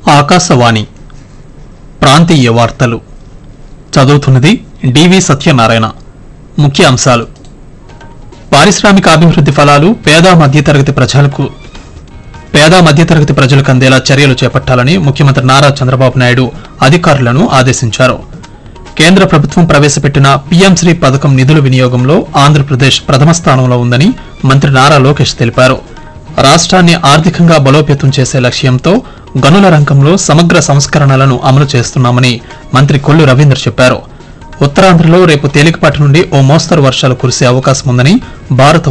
ఆకాశవాణి ప్రాంతీయ వార్తలు చదువుతున్నది డివి సత్యనారాయణ ముఖ్య అంశాలు పారిశ్రామిక అభివృద్ధి ఫలాలు పేద మధ్యతరగతి ప్రజలకు పేద మధ్యతరగతి ప్రజలకు అందేలా చర్యలు చేపట్టాలని ముఖ్యమంత్రి నారా చంద్రబాబు నాయుడు అధికారులను ఆదేశించారు కేంద్ర ప్రభుత్వం ప్రవేశపెట్టిన పీఎం శ్రీ పథకం నిధుల వినియోగంలో ఆంధ్రప్రదేశ్ ప్రథమ స్థానంలో ఉందని మంత్రి నారా లోకేష్ తెలిపారు రాష్ట్రాన్ని ఆర్థికంగా బలోపేతం చేసే లక్ష్యంతో గనుల రంగంలో సమగ్ర సంస్కరణలను అమలు చేస్తున్నామని మంత్రి కొల్లు రవీందర్ చెప్పారు ఉత్తరాంధ్రలో రేపు తేలికపాటి నుండి ఓ మోస్తరు వర్షాలు కురిసే అవకాశం ఉందని భారత